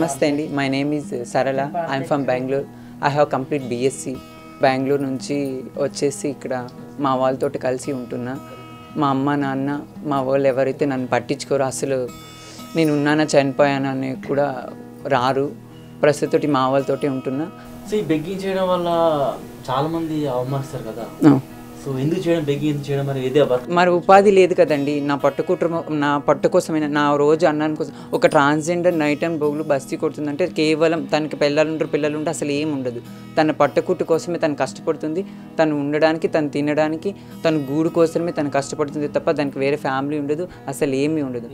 నమస్తే అండి my name is Sarala I'm from Bengaluru I have complete BSc Bengaluru నుంచి వచ్చేసి ఇక్కడ మా వాళ్ళతోటి కలిసి ఉంటున్నా మా అమ్మ నాన్న మా వాళ్ళు ఎవరైతే నన్ను పట్టించుకోరో అసలు నేను ఉన్నానా చనిపోయానా అని కూడా రారు ప్రస్తుతటి మా వాళ్ళతోటి ఉంటున్నా సో ఈ బెగ్గింగ్ చేయడం వల్ల చాలా మంది అవమానిస్తారు కదా ఆ. సో ఎందుకు చేయడం బెగ్గింగ్ ఎందుకు చేయడం మరి ఇదే వర్క్ మరి ఉపాధి లేదు కదండి నా పట్టు కుటుంబం నా పట్టు కోసమైన నా రోజు అన్నాని కోసం ఒక ట్రాన్స్జెండర్ నైట్ అండ్ బొగులు బస్తీ కొడుతుందంటే కేవలం తనకి పిల్లలు ఉంటారు పిల్లలు ఉంటే అసలు ఏం ఉండదు తన పట్టుకుట్టు కోసమే తను కష్టపడుతుంది తను ఉండడానికి తను తినడానికి తను గూడు కోసమే తను కష్టపడుతుంది తప్ప దానికి వేరే ఫ్యామిలీ ఉండదు అసలు ఏమీ ఉండదు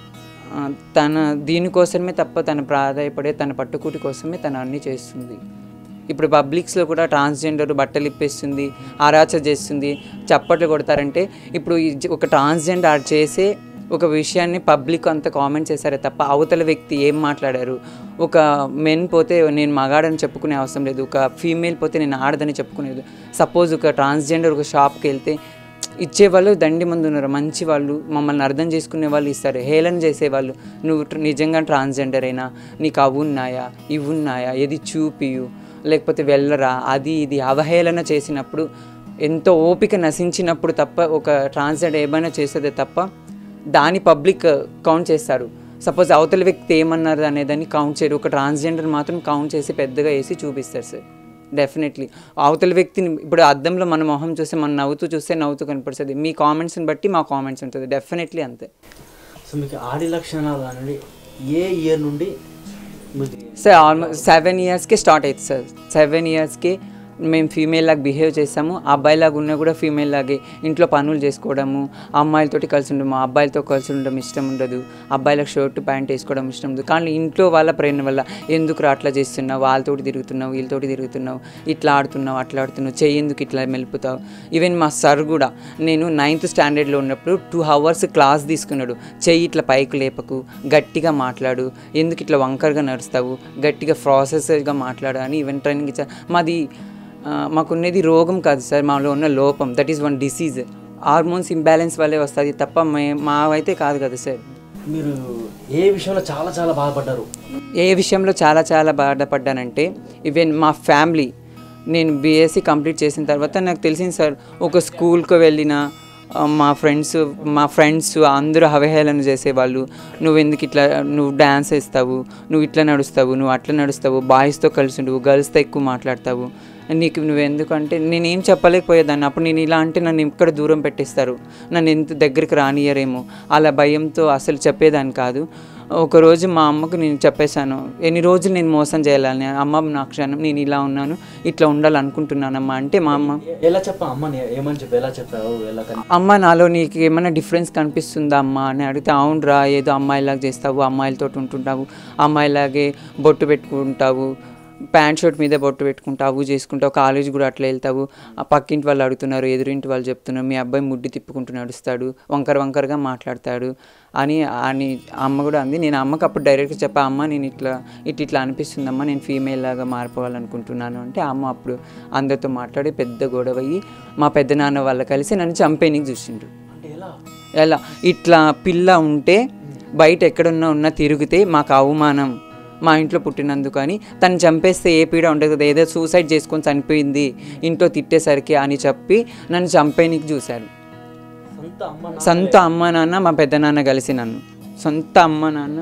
ఆ, తన దీనికోసమే తప్ప తను ప్రాధాయపడే తన పట్టుకూటి కోసమే తను అన్నీ చేస్తుంది ఇప్పుడు పబ్లిక్స్లో కూడా ట్రాన్స్జెండర్ బట్టలు ఇప్పేస్తుంది ఆరాచ చేస్తుంది చప్పట్లు కొడతారంటే ఇప్పుడు ఈ జ- ఒక ట్రాన్స్జెండర్ చేసే ఒక విషయాన్ని పబ్లిక్ అంత కామెంట్ చేశారే తప్ప అవతల వ్యక్తి ఏం మాట్లాడారు ఒక మెన్ పోతే నేను మగాడని చెప్పుకునే అవసరం లేదు ఒక ఫీమేల్ పోతే నేను ఆడదని చెప్పుకునేది సపోజ్ ఒక ట్రాన్స్జెండర్ ఒక షాప్కి వెళ్తే ఇచ్చేవాళ్ళు దండి మంది ఉన్నారు మంచి వాళ్ళు మమ్మల్ని అర్థం చేసుకునే వాళ్ళు ఇస్తారు హేళన చేసేవాళ్ళు నువ్వు ట్ర- నిజంగా ట్రాన్స్జెండర్ అయినా నీకు అవి ఉన్నాయా ఇవి ఉన్నాయా ఏది చూపియు లేకపోతే వెళ్ళరా అది ఇది అవహేళన చేసినప్పుడు ఎంతో ఓపిక నశించినప్పుడు తప్ప ఒక ట్రాన్స్జెండర్ ఏమైనా చేసేదే తప్ప దాని పబ్లిక్ కౌంట్ చేస్తారు సపోజ్ అవతల వ్యక్తి ఏమన్నారు అనేదాన్ని కౌంట్ చేయరు ఒక ట్రాన్స్జెండర్ మాత్రం కౌంట్ చేసి పెద్దగా వేసి చూపిస్తారు సార్ డెఫినెట్లీ అవతల వ్యక్తిని ఇప్పుడు అద్దంలో మన మొహం చూస్తే మనం నవ్వుతూ చూస్తే నవ్వుతూ కనపడుతుంది మీ కామెంట్స్ని బట్టి మా కామెంట్స్ ఉంటుంది డెఫినెట్లీ అంతే సో మీకు ఆడి లక్షణాలు అనేది ఏ ఇయర్ నుండి మీకు సార్ ఆల్మోస్ట్ సెవెన్ ఇయర్స్కి స్టార్ట్ అవుతుంది సార్ సెవెన్ ఇయర్స్కి మేము ఫీమేల్ లాగా బిహేవ్ చేస్తాము అబ్బాయిలాగా ఉన్నా కూడా ఫీమేల్ లాగే ఇంట్లో పనులు చేసుకోవడము అమ్మాయిలతోటి కలిసి ఉండము అబ్బాయిలతో కలిసి ఉండడం ఇష్టం ఉండదు అబ్బాయిలకు షర్ట్ ప్యాంట్ వేసుకోవడం ఇష్టం ఉండదు కానీ ఇంట్లో వాళ్ళ ప్రేరణ వల్ల ఎందుకు రా అట్లా చేస్తున్నావు వాళ్ళతోటి తిరుగుతున్నావు వీళ్ళతోటి తిరుగుతున్నావు ఇట్లా ఆడుతున్నావు అట్లా ఆడుతున్నావు చెయ్యి ఎందుకు ఇట్లా మెలుపుతావు ఈవెన్ మా సార్ కూడా నేను నైన్త్ స్టాండర్డ్లో ఉన్నప్పుడు టూ అవర్స్ క్లాస్ తీసుకున్నాడు చెయ్యి ఇట్లా పైకి లేపకు గట్టిగా మాట్లాడు ఎందుకు ఇట్లా వంకరగా నడుస్తావు గట్టిగా ప్రాసెసర్గా మాట్లాడు అని ఈవెన్ ట్రైనింగ్ ఇచ్చా మాది ఆ, మాకున్నది రోగం కాదు సార్ మాలో ఉన్న లోపం that is one disease hormones imbalance వల్లే వస్తుంది తప్ప మే మావైతే కాదు కదా సార్ మీరు ఏ విషయంలో చాలా చాలా బాధపడ్డారు ఏ విషయంలో చాలా చాలా బాధపడ్డానంటే ఈవెన్ మా ఫ్యామిలీ నేను బీఎస్సీ కంప్లీట్ చేసిన తర్వాత నాకు తెలిసింది సార్ ఒక స్కూల్కి వెళ్ళిన ఆ, మా ఫ్రెండ్స్ మా ఫ్రెండ్స్ అందరూ అవహేళన చేసేవాళ్ళు నువ్వు ఎందుకు ఇట్లా నువ్వు డ్యాన్స్ వేస్తావు నువ్వు ఇట్లా నడుస్తావు నువ్వు అట్లా నడుస్తావు బాయ్స్తో కలిసి ఉండవు గర్ల్స్తో ఎక్కువ మాట్లాడతావు నీకు నువ్వు ఎందుకంటే నేను ఏం చెప్పలేకపోయేదాన్ని అప్పుడు నేను ఇలా అంటే నన్ను ఇక్కడ దూరం పెట్టేస్తారు నన్ను ఎంత దగ్గరికి రానియరేమో అలా భయంతో అసలు చెప్పేదాన్ని కాదు ఒకరోజు మా అమ్మకు నేను చెప్పేశాను ఎన్ని రోజులు నేను మోసం చేయాలని అమ్మ నా క్షణం నేను ఇలా ఉన్నాను ఇట్లా ఉండాలనుకుంటున్నానమ్మా అంటే మా అమ్మ ఎ- ఎలా చెప్పా అమ్మని ఏమని చెప్పి ఎలా చెప్పావు ఎలా కని అమ్మ నాలో నీకు ఏమైనా డిఫరెన్స్ కనిపిస్తుందా అమ్మ అని అడిగితే అవునరా ఏదో అమ్మాయిలాగా చేస్తావు అమ్మాయిలతో ఉంటుంటావు అమ్మాయిలాగే బొట్టు పెట్టుకుంటావు ప్యాంట్ షర్ట్ మీద బొట్టు పెట్టుకుంటావు చేసుకుంటావు కాలేజ్ కూడా అట్లా వెళ్తావు ఆ పక్కింటి వాళ్ళు అడుగుతున్నారు ఎదురింటి వాళ్ళు చెప్తున్నారు మీ అబ్బాయి ముడ్డి తిప్పుకుంటూ నడుస్తాడు వంకర వంకరగా మాట్లాడతాడు అని అని అమ్మ కూడా అంది నేను అమ్మకి అప్పుడు డైరెక్ట్గా చెప్పా అమ్మ నేను ఇట్లా ఇట్ ఇట్లా అనిపిస్తుందమ్మా నేను ఫీమేల్ లాగా మారిపోవాలనుకుంటున్నాను అంటే అమ్మ అప్పుడు అందరితో మాట్లాడి పెద్ద గొడవ అయ్యి మా పెద్దనాన్న వాళ్ళు కలిసి నన్ను చంపేనికి చూసిండ్రు అంటే ఎలా ఎలా ఇట్లా పిల్ల ఉంటే బయట ఎక్కడున్నా ఉన్నా తిరిగితే మాకు అవమానం మా ఇంట్లో పుట్టినందుకు అని తను చంపేస్తే ఏ పీడ ఉండదు కదా ఏదో సూసైడ్ చేసుకొని చనిపోయింది ఇంట్లో తిట్టేసరికి అని చెప్పి నన్ను చంపేనికి చూశారు సొంత అమ్మ నాన్న సొంత అమ్మ నాన్న మా పెద్దనాన్న కలిసి నన్ను సొంత అమ్మ నాన్న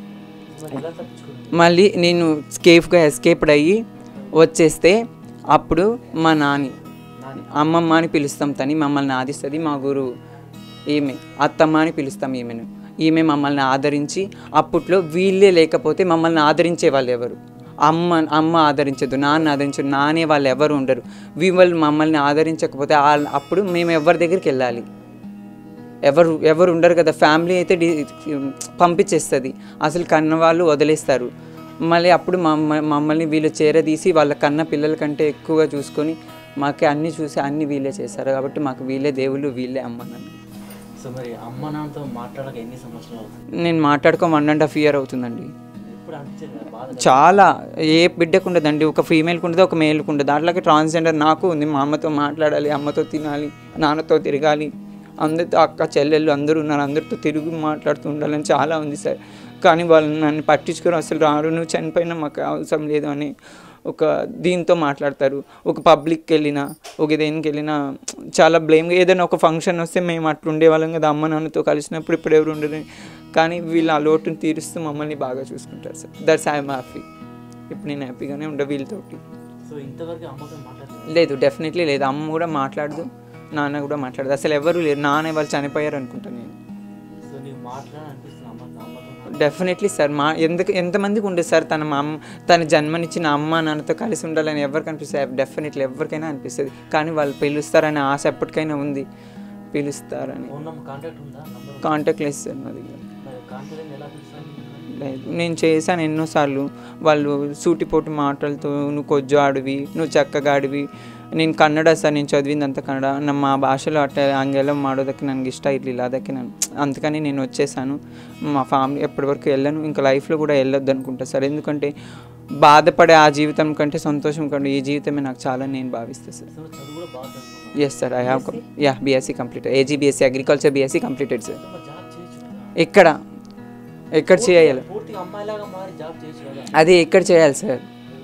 మరి ఎలా తప్పించుకున్నారు మళ్ళీ నేను స్కేప్గా ఎస్కేప్డ్ అయ్యి వచ్చేస్తే అప్పుడు మా నాని నాని అమ్మమ్మ అని పిలుస్తాం తని మమ్మల్ని ఆదిస్తుంది మా గురువు ఈమె అత్తమ్మ అని పిలుస్తాం ఈమెను ఈమె మమ్మల్ని ఆదరించి అప్పట్లో వీళ్ళే లేకపోతే మమ్మల్ని ఆదరించే వాళ్ళు ఎవరు అమ్మ అమ్మ ఆదరించదు నాన్న ఆదరించదు నానే వాళ్ళు ఎవరు ఉండరు వీళ్ళు మమ్మల్ని ఆదరించకపోతే ఆ- అప్పుడు మేము ఎవరి దగ్గరికి వెళ్ళాలి ఎవరు ఎవరు ఉండరు కదా ఫ్యామిలీ అయితే డి పంపించేస్తుంది అసలు కన్న వాళ్ళు వదిలేస్తారు మళ్ళీ అప్పుడు మమ్మ మమ్మల్ని వీళ్ళు చేరదీసి వాళ్ళ కన్న పిల్లల కంటే ఎక్కువగా చూసుకొని మాకు అన్నీ చూసి అన్నీ వీళ్ళే చేస్తారు కాబట్టి మాకు వీళ్ళే దేవుళ్ళు వీళ్ళే అమ్మ నాన్న సో మరి అమ్మ నాన్నతో మాట్లాడక ఎన్ని సంవత్సరాలు అవుతుంది నేను మాట్లాడుకో వన్ అండ్ హాఫ్ ఇయర్ అవుతుందండి ఎప్పుడు అనిపించదు కదా బాధ చాలా ఏ బిడ్డకు ఉండదండి ఒక ఫీమేల్కి ఉండదు ఒక మేల్కి ఉండదు అట్లాగే ట్రాన్స్జెండర్ నాకు ఉంది మా అమ్మతో మాట్లాడాలి అమ్మతో తినాలి నాన్నతో తిరగాలి అందరితో అక్క చెల్లెళ్ళు అందరూ ఉన్నారు అందరితో తిరిగి మాట్లాడుతూ ఉండాలని చాలా ఉంది సార్ కానీ వాళ్ళు నన్ను పట్టించుకొని అసలు రారు నువ్వు చనిపోయినా మాకు అవసరం లేదు అని ఒక దీంతో మాట్లాడతారు ఒక పబ్లిక్కి వెళ్ళినా ఒక దేనికి వెళ్ళినా చాలా బ్లేమ్ ఏదైనా ఒక ఫంక్షన్ వస్తే మేము అట్లా ఉండేవాళ్ళం కదా అమ్మ నాన్నతో కలిసినప్పుడు ఇప్పుడు ఎవరు ఉండరు కానీ వీళ్ళు ఆ లోటుని తీరుస్తూ మమ్మల్ని బాగా చూసుకుంటారు సార్ దట్స్ ఐఎమ్ హ్యాపీ ఇప్పుడు నేను హ్యాపీగానే ఉండే వీళ్ళతోటి సో ఇంతవరకు అమ్మతో మాట్లాడుతుంది లేదు డెఫినెట్లీ లేదు అమ్మ కూడా మాట్లాడదు నాన్న కూడా మాట్లాడదు అసలు ఎవరు లేరు నాన్న వాళ్ళు చనిపోయారు అనుకుంటాను నేను సో నీకు మాట్లాడాలనిపిస్తుంది అమ్మతో అమ్మతో డెఫినెట్లీ సార్ మా ఎందుకు ఎంతమందికి ఉండదు సార్ తన మా అమ్మ తన జన్మనిచ్చిన అమ్మ నాన్నతో కలిసి ఉండాలని ఎవరికి అనిపిస్తుంది డెఫినెట్లీ ఎవరికైనా అనిపిస్తుంది కానీ వాళ్ళు పిలుస్తారనే ఆశ ఎప్పటికైనా ఉంది పిలుస్తారని ఫోన్ నెంబర్ కాంటాక్ట్ ఉందా నంబర్ కాంటాక్ట్ లేదు సార్ నా దగ్గర మరి కాంటాక్ట్ ఎలా పిలుస్తాను లేదు నేను చేశాను ఎన్నోసార్లు వాళ్ళు సూటిపోటు మాటలతో నువ్వు కొజ్జు ఆడివి నువ్వు చక్కగా ఆడివి నేను కన్నడ సార్ నేను చదివింది అంత కన్నడ ನಮ್ಮ మా భాషలో అట్లా ఆంగ్లం ಮಾಡೋದಕ್ಕೆ ನನಗೆ ಇಷ್ಟ ಇರಲಿಲ್ಲ ಅದಕ್ಕೆ ನಾನು అందుకని నేను వచ్చేసాను మా ఫ్యామిలీ ఎప్పటివరకు వెళ్ళను ఇంకా లైఫ్లో కూడా వెళ్ళొద్దు అనుకుంటా సార్ ఎందుకంటే బాధపడే ఆ జీవితం కంటే సంతోషం కంటే ఈ జీవితమే నాకు చాలా నేను భావిస్తాను సార్ సో చదువు కూడా బాగా చదువుకున్నావు yes sir I have a BSc complete AG BSc agriculture BSc completed sir so మరి జాబ్ చేయొచ్చు కదా ఎక్కడ ఎక్కడ చేయాలి పూర్తిగా అమ్మాయిలాగా మారి జాబ్ చేయొచ్చు కదా అది ఎక్కడ చేయాలి సార్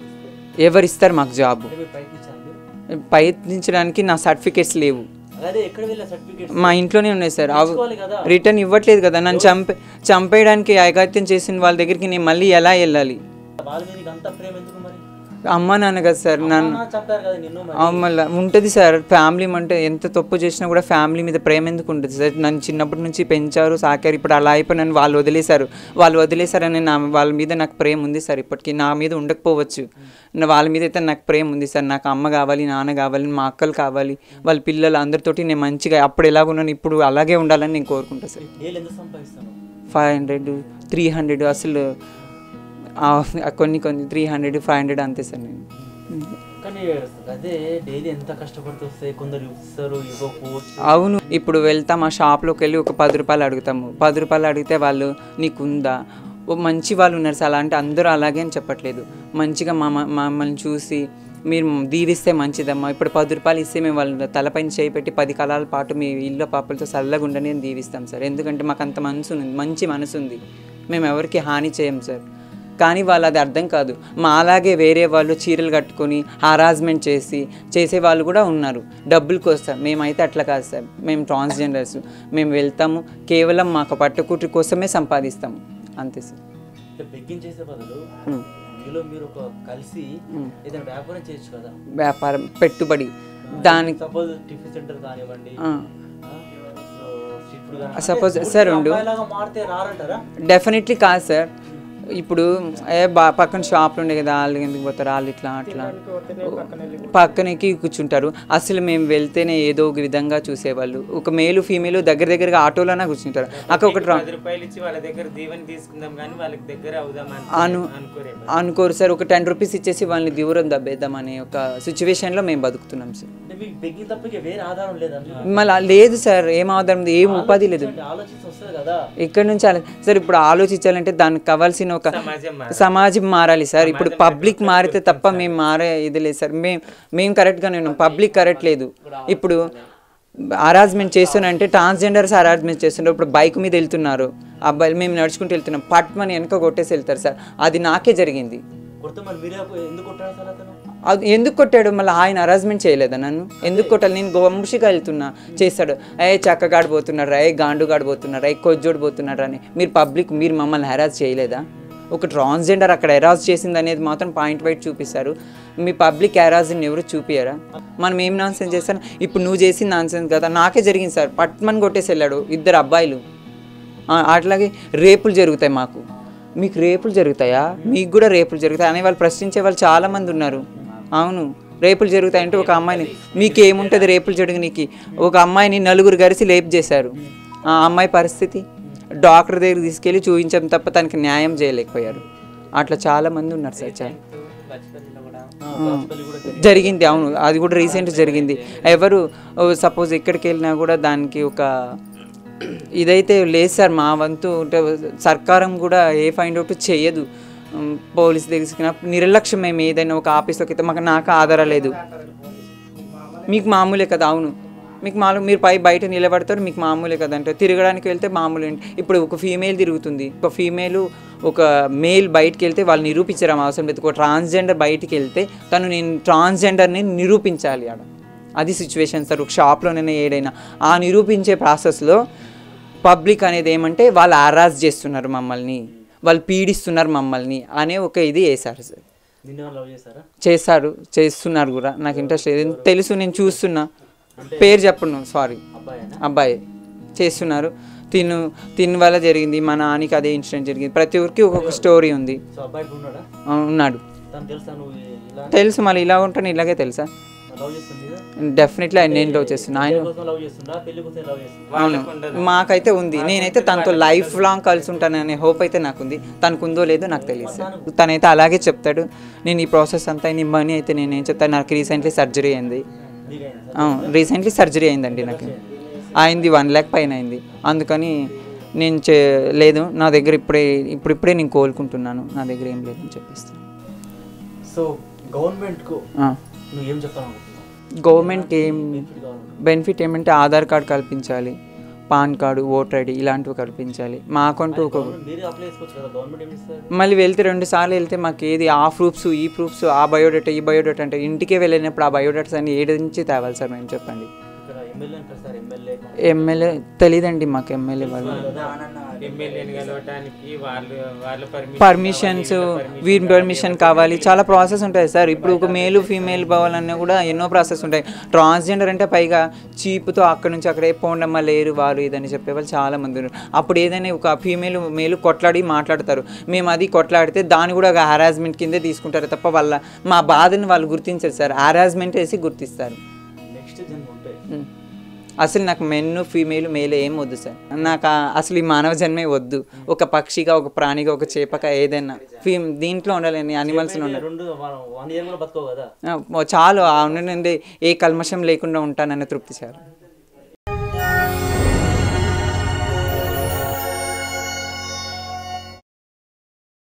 ఎవరు ఇస్తారు మాకు జాబ్ అంటే మీరు ప్రయత్నించాలి మీరు ప్రయత్నించడానికి నా సర్టిఫికేట్స్ లేవు అదే ఎక్కడ వెళ్ళా సర్టిఫికేట్ మా ఇంట్లోనే ఉన్నాయి సార్ అవి తెచ్చుకోవాలి కదా రిటర్న్ ఇవ్వట్లేదు కదా నన్ను చంపే చంపేయడానికి అఘాత్యం చేసిన వాళ్ళ దగ్గరికి నేను మళ్ళీ ఎలా వెళ్ళాలి వాళ్ళ మీద నీకు అంత ప్రేమ ఎందుకు మరి అమ్మ నాన్న కదా సార్ నన్ను అమ్మా చంపారు కదా నిన్ను మరి ఆ, మళ్ళా ఉంటుంది సార్ ఫ్యామిలీ అంటే ఎంత తప్పు చేసినా కూడా ఫ్యామిలీ మీద ప్రేమ ఎందుకు ఉంటుంది సార్ నన్ను చిన్నప్పటి నుంచి పెంచారు సాకారు ఇప్పుడు అలా అయిపోయి నన్ను వాళ్ళు వదిలేశారు వాళ్ళు వదిలేశారని నా వాళ్ళ మీద నాకు ప్రేమ ఉంది సార్ ఇప్పటికీ నా మీద ఉండకపోవచ్చు నా వాళ్ళ మీద అయితే నాకు ప్రేమ ఉంది సార్ నాకు అమ్మ కావాలి నాన్న కావాలి మా అక్కలు కావాలి వాళ్ళ పిల్లలు అందరితోటి నేను మంచిగా అప్పుడు ఎలాగున్నాను ఇప్పుడు అలాగే ఉండాలని నేను కోరుకుంటాను సార్ డైలీ ఎంత సంపాదిస్తాను ఫైవ్ హండ్రెడ్ త్రీ హండ్రెడ్ అసలు ఆ, కొన్ని కొన్ని త్రీ హండ్రెడ్ ఫైవ్ హండ్రెడ్ అంతే సార్ నేను కానీ అదే డైలీ ఎంత కష్టపడుతూ వస్తాయి కొందరు ఇస్తారు ఇవ్వకపోవచ్చు అవును ఇప్పుడు వెళ్తాం ఆ షాప్లోకి వెళ్ళి ఒక పది రూపాయలు అడుగుతాము పది రూపాయలు అడిగితే వాళ్ళు నీకుందా ఓ మంచి వాళ్ళు ఉన్నారు సార్ అలాంటి అందరూ అలాగే అని చెప్పట్లేదు మంచిగా మా మమ్మల్ని చూసి మీరు దీవిస్తే మంచిదమ్మా ఇప్పుడు పది రూపాయలు ఇస్తే మేము వాళ్ళ తలపైన చేయి పెట్టి పది కాలాల పాటు మీ ఇల్లు పాపలతో చల్లగా ఉండని అని దీవిస్తాం సార్ ఎందుకంటే మాకు అంత మనసు ఉంది మంచి మనసు ఉంది మేము ఎవరికి హాని చేయం సార్ కానీ వాళ్ళు అది అర్థం కాదు మా అలాగే వేరే వాళ్ళు చీరలు కట్టుకొని హరాస్మెంట్ చేసి చేసే వాళ్ళు కూడా ఉన్నారు డబ్బులకి వస్తారు మేమైతే అట్లా కాదు సార్ మేము ట్రాన్స్జెండర్స్ మేము వెళ్తాము కేవలం మాకు పట్టుకుట్టు కోసమే సంపాదిస్తాము అంతే సార్ అంటే బెగ్గింగ్ చేసే బదులు ఉమ్. మీలో మీరు ఒక కలిసి ఏదైనా వ్యాపారం చేయొచ్చు కదా వ్యాపారం పెట్టుబడి దానికి సపోజ్ టిఫిన్ సెంటర్ కానివ్వండి ఆ, ఆ, సో street food కానివ్వండి. Suppose- అంటే sir, పూర్తిగా ఉండు. అమ్మాయిలాగా మారితే రారంటారా డెఫినెట్లీ కాదు సార్ ఇప్పుడు ఏ బా పక్కన షాపులు ఉండే కదా వాళ్ళు ఎందుకు పోతారు వాళ్ళు ఇట్లా అట్లా పక్కనకి కూర్చుంటారు అసలు మేము వెళ్తేనే ఏదో ఒక విధంగా చూసేవాళ్ళు ఒక మేలు ఫీమేల్ దగ్గర దగ్గరగా ఆటోలోనే కూర్చుంటారు అక్కడ ఒకటి రా- పది రూపాయలు ఇచ్చి వాళ్ళ దగ్గర దీవెని తీసుకుందాం కానీ వాళ్ళకి దగ్గర అవుదామని అను అనుకోరే అనుకోరు సార్ ఒక టెన్ రూపీస్ ఇచ్చేసి వాళ్ళని దూరం దబ్బేద్దాం అనే ఒక సిచ్యువేషన్లో మేము బతుకుతున్నాం సార్ అంటే మీకు బెగ్గింగ్ తప్ప ఇక వేరే ఆధారం లేదా మళ్ళీ లేదు సార్ ఏం ఆధారం ఉంది, ఏం ఉపాధి లేదు ఆలోచించి వస్తుంది కదా ఎక్కడి నుంచి ఆలో- సార్ ఇప్పుడు ఆలోచించాలంటే దానికి కావాల్సిన ఒక సమాజం మారాలి. సమాజం మారాలి సార్ ఇప్పుడు పబ్లిక్ మారితే తప్ప మేము మారే ఇది లేదు సార్ మేము మేము కరెక్ట్గానే ఉన్నాం పబ్లిక్ కరెక్ట్ లేదు ఇప్పుడు అరేంజ్మెంట్ చేస్తున్నారంటే ట్రాన్స్జెండర్స్ అరేంజ్మెంట్ చేస్తున్నారు ఇప్పుడు బైక్ మీద వెళ్తున్నారు అబ్బాయిలు మేము నడుచుకుంటూ వెళ్తున్నాం పట్మని వెనక కొట్టేసి వెళ్తారు సార్ అది నాకే జరిగింది కొడితే మరి మీరే ఎందుకు కొట్టాడు సార్ అతను అది ఎందుకు కొట్టాడు మళ్ళీ ఆయన అరేంజ్మెంట్ చేయలేదా నన్ను ఎందుకు కొట్టాలి నేను గొంషిగా వెళ్తున్నా చేస్తాడు ఏ చక్కగాడు పోతున్నాడు ఏ గాండుగాడు పోతున్నాడు ఏ కొజ్జోడు పోతున్నాడు అని మీరు పబ్లిక్ మీరు మమ్మల్ని హెరాస్ చేయలేదా ఒక ట్రాన్స్జెండర్ అక్కడ హెరాస్ చేసింది అనేది మాత్రం పాయింట్ వైట్ చూపిస్తారు మీ పబ్లిక్ హెరాస్ని ఎవరు చూపియరా మనం ఏం నాన్సెన్స్ చేస్తాను ఇప్పుడు నువ్వు చేసిన నాన్సెన్స్ కదా నాకే జరిగింది సార్ పట్మని కొట్టేసి వెళ్ళాడు ఇద్దరు అబ్బాయిలు ఆ, అట్లాగే రేపులు జరుగుతాయి మాకు మీకు రేపులు జరుగుతాయా మీకు కూడా రేపులు జరుగుతాయి అనే వాళ్ళు ప్రశ్నించే వాళ్ళు చాలా మంది ఉన్నారు అవును రేపులు జరుగుతాయంటే ఒక అమ్మాయిని మీకు ఏముంటుంది రేపులు జరగనీకి ఒక అమ్మాయిని నలుగురు కలిసి రేపు చేశారు ఆ అమ్మాయి పరిస్థితి డాక్టర్ దగ్గరికి తీసుకెళ్ళి చూపించడం తప్ప తనకి న్యాయం చేయలేకపోయారు అట్లా చాలా మంది ఉన్నారు సార్ చాలా బచ్పల్లిలో కూడా హాస్పిటల్ కూడా జరిగింది అవును అది కూడా రీసెంట్ జరిగింది ఎవరు సపోజ్ ఎక్కడికి వెళ్ళినా కూడా దానికి ఒక ఇదైతే లేదు సార్ మా వంతు అంటే సర్కారం కూడా ఏ ఫైండ్ అవుట్ చేయదు ఉమ్, పోలీస్ దగ్గర నిర్లక్ష్యం మేము ఏదైనా ఒక ఆఫీస్లోకి అయితే మాకు నాకు ఆధారం లేదు మీకు మామూలే కదా అవును మీకు మామూలు మీరు పై బయట నిలబడతారు మీకు మామూలే కదంటే తిరగడానికి వెళ్తే మామూలు ఏంటి ఇప్పుడు ఒక ఫీమేల్ తిరుగుతుంది ఒక ఫీమేల్ ఒక మేల్ బయటికి వెళ్తే వాళ్ళు నిరూపించడం అవసరం లేదు ఒక ట్రాన్స్జెండర్ బయటికి వెళ్తే తను నేను ట్రాన్స్జెండర్ని నిరూపించాలి ఆడ అది సిచ్యువేషన్ సార్ ఒక షాప్లోనైనా ఏడైనా ఆ నిరూపించే ప్రాసెస్లో పబ్లిక్ అనేది ఏమంటే వాళ్ళు ఆరాజ్ చేస్తున్నారు మమ్మల్ని వాళ్ళు పీడిస్తున్నారు మమ్మల్ని అనే ఒక ఇది వేశారు సార్ నిన్ను లవ్ చేస్తారా చేస్తారు చేస్తున్నారు కూడా నాకు ఇంట్రెస్ట్ లేదు తెలుసు నేను చూస్తున్నా పేరు చెప్పను సారీ అబ్బాయినా అబ్బాయి చేస్తున్నారు తిను తిని వల్ల జరిగింది మా నాన్నకి అదే ఇన్సిడెంట్ జరిగింది ప్రతి ఒక్కరికి ఒక్కొక్క స్టోరీ ఉంది సో అబ్బాయి ఇప్పుడు ఉన్నాడా ఆ, ఉన్నాడు తను తెలుసా నువ్వు ఇలా తెలుసు మళ్ళీ ఇలా ఉంటాను ఇలాగే తెలుసా లవ్ చేస్తుంది కదా? డెఫినెట్లీ ఆయన నేను లవ్ చేస్తున్నా ఆయన పెళ్లి కోసం లవ్ చేస్తుందా పెళ్లి కోసం లవ్ చేస్తుందా అవును మాకైతే ఉంది నేనైతే తనతో లైఫ్ లాంగ్ కలిసి ఉంటాననే హోప్ అయితే నాకుంది తనకు ఉందో లేదో నాకు తెలియదు సార్. తనైతే అలాగే చెప్తాడు నేను ఈ ప్రాసెస్ అంతా నీ మనీ అయితే నేనేం చెప్తాను నాకు రీసెంట్లీ సర్జరీ అయింది నీకైందా రీసెంట్లీ సర్జరీ అయిందండి నాకు అయింది వన్ ల్యాక్ పైన అయింది అందుకని నేను చే లేదు నా దగ్గర ఇప్పుడే ఇప్పుడిప్పుడే నేను కోలుకుంటున్నాను నా దగ్గర ఏం లేదని చెప్పేస్తాను సో గవర్నమెంట్కు నువ్వు ఏం చెప్తాను అనుకుంటున్నావు గవర్నమెంట్కి ఏం గవర్నమెంట్ బెనిఫిట్ ఏమంటే ఆధార్ కార్డ్ కల్పించాలి పాన్ కార్డు ఓటర్ ఐడి ఇలాంటివి కల్పించాలి మాకంటూ ఒక మీరు అప్లై చేసుకోవచ్చు కదా గవర్నమెంట్ ఏమి ఇస్తారు మళ్ళీ వెళ్తే రెండు సార్లు వెళ్తే మాకు ఏది ఆ ప్రూఫ్స్ ఈ ప్రూఫ్స్ ఆ బయోడేటా ఈ బయోడేటా అంటే ఇంటికే వెళ్ళినప్పుడు ఆ బయోడేటాస్ అన్ని ఏడు నుంచి తేవాలి సార్ మేము చెప్పండి ఇక్కడ ఎమ్మెల్యే అంటారు సార్ ఎమ్మెల్యే ఎమ్మెల్యే తెలీదండి మాకు ఎమ్మెల్యే వాళ్ళు ఎమ్మెల్యేని కలవటానికి వాళ్ళు వాళ్ళ పర్మిషన్ పర్మిషన్స్ వీరి పర్మిషన్ కావాలి చాలా ప్రాసెస్ ఉంటాయి సార్ ఇప్పుడు ఒక మేలు ఫీమేల్ కావాలన్నా కూడా ఎన్నో ప్రాసెస్ ఉంటాయి ట్రాన్స్జెండర్ అంటే పైగా చీపుతో అక్కడ నుంచి అక్కడే పోండమ్మ లేరు వారు ఇదని చెప్పేవాళ్ళు చాలా మంది ఉన్నారు అప్పుడు ఏదైనా ఒక ఫీమేల్ మేలు కొట్లాడి మాట్లాడతారు మేము అది కొట్లాడితే దాన్ని కూడా ఒక హరాస్మెంట్ కిందే తీసుకుంటారు తప్ప వాళ్ళ మా బాధని వాళ్ళు గుర్తించరు సార్ హరాస్మెంట్ వేసి గుర్తిస్తారు నెక్స్ట్ జన్మ ఉంటే ఉం. అసలు నాకు మెన్ ఫీమేల్ మేల్ ఏం వద్దు సార్ నాకు ఆ- అసలు ఈ మానవ జన్మే వద్దు ఒక పక్షిగా ఒక ప్రాణిగా ఒక చేపక ఏదైనా ఫీ దీంట్లో ఉండాలని అనిమల్స్లో ఉండాలి రెండు వన్ ఇయర్ కూడా బతుకోవు కదా ఆ, చాలు ఆ నుండి ఏ కల్మషం లేకుండా ఉంటానన్న తృప్తి సార్